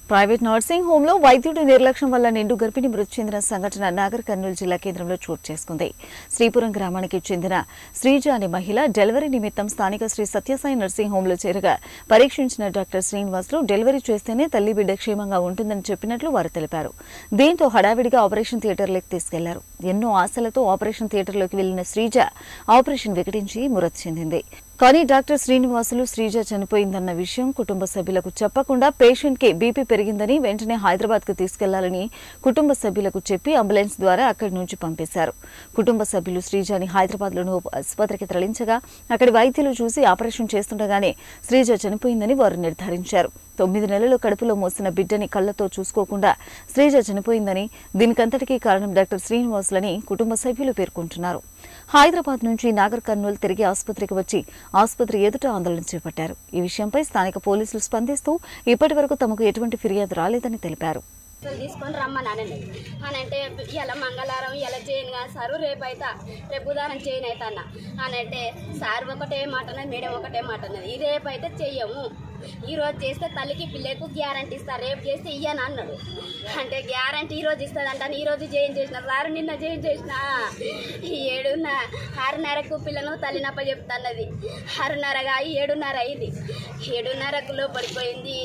Private nursing హోంలో వైద్యుడి నిర్లక్ష్యం వల్ల నిండు గర్భిణి మృతి చెందిన సంఘటన నాగర్ కర్నూలు జిల్లా కేంద్రంలో చోటు చేసుకుంది శ్రీపురం గ్రామానికి చెందిన శ్రీజ అనే మహిళ డెలివరీ నిమిత్తం స్థానిక శ్రీ సత్యసాయి నర్సింగ్ హోంలో చేరగా పరీక్షించిన డాక్టర్ శ్రీనివాసులు డెలివరీ చేస్తేనే తల్లి బిడ్డ క్షేమంగా ఉంటుందని చెప్పినట్లు వారు తెలిపారు దీంతో హడావిడిగా ఆపరేషన్ థియేటర్లోకి తీసుకెళ్లారు ఎన్నో ఆశలతో ఆపరేషన్ థియేటర్లోకి వెళ్లిన శ్రీజ ఆపరేషన్ వికటించి మృతి చెందింది కానీ డాక్టర్ శ్రీనివాసులు శ్రీజ చనిపోయిందన్న విషయం కుటుంబ సభ్యులకు చెప్పకుండా పేషెంట్ కి బీపీ పెరిగిందని వెంటనే హైదరాబాద్ కు తీసుకెళ్లాలని కుటుంబ సభ్యులకు చెప్పి అంబులెన్స్ ద్వారా అక్కడి నుంచి పంపేశారు కుటుంబ సభ్యులు శ్రీజని హైదరాబాద్ లోని ఆసుపత్రికి తరలించగా అక్కడి వైద్యులు చూసి ఆపరేషన్ చేస్తుండగానే శ్రీజ చనిపోయిందని వారు నిర్ధారించారు తొమ్మిది నెలలు కడుపులో మోసిన బిడ్డని కళ్లతో చూసుకోకుండా శ్రీజ చనిపోయిందని దీనికంతటికీ కారణం డాక్టర్ శ్రీనివాసులని కుటుంబ సభ్యులు పేర్కొంటున్నారు హైదరాబాద్ నుంచి నాగర్ కర్నూలు తిరిగి ఆసుపత్రికి వచ్చి ఆసుపత్రి ఎదుట ఆందోళన చేపట్టారు ఈ విషయంపై స్థానిక పోలీసులు స్పందిస్తూ ఇప్పటి వరకు తమకు ఎటువంటి ఫిర్యాదు రాలేదని తెలిపారు అసలు తీసుకొని రమ్మని అనండి అని అంటే ఇలా మంగళవారం ఇలా చేయను కాదు సారు రేపు అవుతా రేపు ఉదాహరణ చేయను అవుతా అన్న అని అంటే సార్ ఒకటే మాట అన్నది మేడం ఒకటే మాట అన్నది ఈ రేపు అయితే చెయ్యము ఈ రోజు చేస్తే తల్లికి పిల్లకు గ్యారంటీ ఇస్తారు రేపు చేస్తే ఇయ్యను అన్నాడు అంటే గ్యారంటీ ఈ రోజు ఇస్తుంది అంటాను ఈ రోజు జైన్ చేసిన సారు నిన్న జైన్ చేసిన ఏడున్న ఆరున్నరకు పిల్లను తల్లినప్ప చెప్తున్నది ఆరున్నరగా ఏడున్నర అయింది ఏడున్నరకు లోపడిపోయింది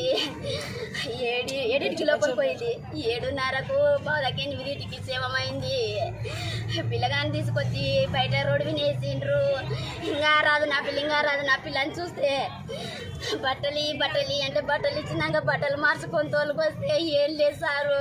ఏడు ఏడింటికి లోపడిపోయింది ఏడున్నరకు బాధకి ఎనిమిదింటికి సేవమైంది పిల్లగాని తీసుకొచ్చి బయట రోడ్డు వినేసిండ్రు ఇంకా రాదు నా పిల్ల ఇంకా రాదు నా పిల్లని చూస్తే బట్టలు ఇయ్యి, బట్టలు ఇయ్యి అంటే బట్టలు ఇచ్చినాక బట్టలు మార్చుకొని తోలుకొస్తే ఏం లేదు సారు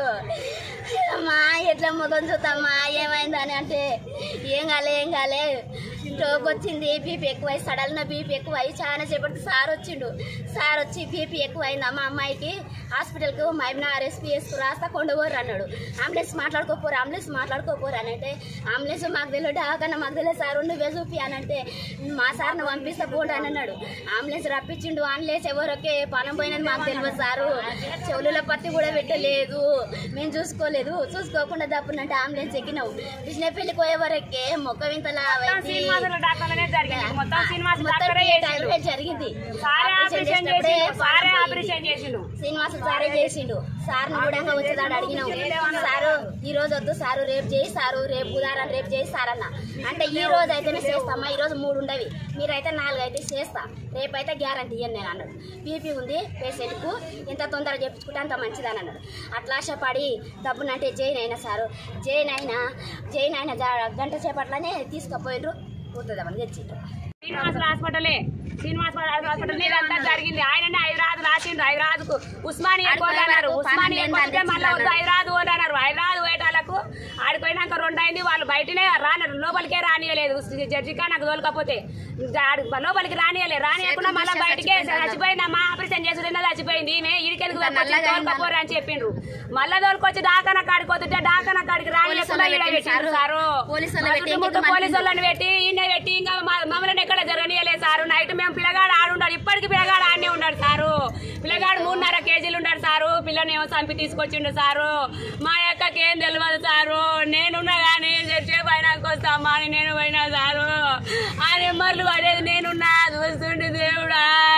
అమ్మా ఎట్లా మొదలు చూద్దామా ఏమైందని అంటే ఏం కాలే ఏం కాలే స్ట్రోక్ వచ్చింది బీపీ ఎక్కువై సడల్న బీపీ ఎక్కువై చాలా సేపటికి సార్ వచ్చిండు సార్ వచ్చి బీపీ ఎక్కువైంది మా అమ్మాయికి హాస్పిటల్కి మైబ్నా ఆర్ఎస్పీఎస్కు రాస్తా కొండగోరు అన్నాడు అంబులెన్స్ మాట్లాడుకోపోరు అంబులెన్స్ మాట్లాడుకోపోరు అని అంటే అంబులెన్స్ మాకు తెలియదు డాకన్నా మాకు తెలియదు సార్ నువ్వే చూపి అని అంటే మా సార్ని పంపిస్తా పోండి అని అన్నాడు అంబులెన్స్ రప్పించిండు అంబులెన్స్ ఎవరొకే పానం పోయినది మాకు తెలియదు సారు చెవులలో పత్తి కూడా పెట్టలేదు మేము చూసుకోలేదు చూసుకోకుండా దప్పునంటే అంబులెన్స్ ఎక్కినావు కృష్ణపల్లికి పోయే వరకే మొక్క వింతలా అయింది. శ్రీనివాసుల డాక్టర్లనే జరిగింది మొత్తం శ్రీనివాస్ మొత్తం డాక్టరే ఏ చేసిండు టైంలో జరిగింది సారే ఆపరేషన్ ఆపరేషన్ చేసినప్పుడే చేసిండు సారే పానం పోయింది. ఆపరేషన్ చేసిండు శ్రీనివాస సారే చేసిండు సార్ కూడా వచ్చేదాడు అడిగినావు సారు ఈ రోజు వద్దు సారు రేపు చేయి సారు రేపు ఉదాహరణ రేపు చేయి సార్ అన్న అంటే ఈ రోజు అయితేనే చేస్తామా ఈ రోజు మూడు ఉండవి మీరైతే నాలుగు అయితే చేస్తా రేపు అయితే గ్యారంటీ ఇయ్యను నేను అన్నాడు బీపీ ఉంది పేషెంట్కు ఎంత తొందరగా చెప్పుకుంటే అంత మంచిదని అన్నాడు అట్లా ఆశపడి డబ్బునంటే జైన్ అయినా సారు జైన్ అయినా జైన్ అయినా జా- గంట సేపట్లోనే తీసుకుపోయిండ్రు పోతుందామని తెచ్చిండ్రు శ్రీనివాసుల హాస్పిటలే శ్రీనివాస్ హాస్పిటల్ ఇదంతా జరిగింది ఆయననే హైదరాబాద్ రాసిండు హైదరాబాద్ కు ఉస్మానియా కోరు అన్నారు ఉస్మానియా కోరితే మళ్ళీ వద్దు హైదరాబాద్ పోరు అన్నారు హైదరాబాద్ పోయేటాలకు ఆడిపోయినాక రెండు అయింది వాళ్ళు బయటనే రానరు లోపలికే రానియలేదు జడ్జికా నాకు తోలకపోతే ఆడి- లోపలికి రానియలేదు రానియకుండా మళ్ళీ బయటకే చచ్చిపోయిందమ్మా ఆపరేషన్ చేసుకున్నా చచ్చిపోయింది ఈమె ఇడికెళ్ళి తోలుకపోరు అని చెప్పిండ్రు మళ్ళా తోలుకొచ్చి దాకన కాడికి వస్తుంటే దాకన కాడికి రానియకుండా ఈడ పెట్టిండ్రు సారు పోలీసు వాళ్ళని పెట్టి చుట్టుముట్టు పోలీసు వాళ్ళని పెట్టి ఈయన పెట్టి ఇంకా మా- మమ్మల్ని ఎక్కడ జరగనీయలేదు సారు నైట్ మేము పిల్లగాడు ఆడున్నాడు ఇప్పటికి పిల్లగాడు ఆడనే ఉన్నాడు సారు పిల్లగాడు మూడున్నర కేజీలు ఉన్నాడు సారు పిల్లని ఏమో చంపి తీసుకొచ్చిండు సారు మా అక్కకి ఏం తెలియదు సారు నేనున్నా కానీ చర్చే పైనకి వస్తామా అని నేను పోయినా సారు ఆ నెంబర్లు పడేది నేనున్నా చూస్తుండే దేవుడా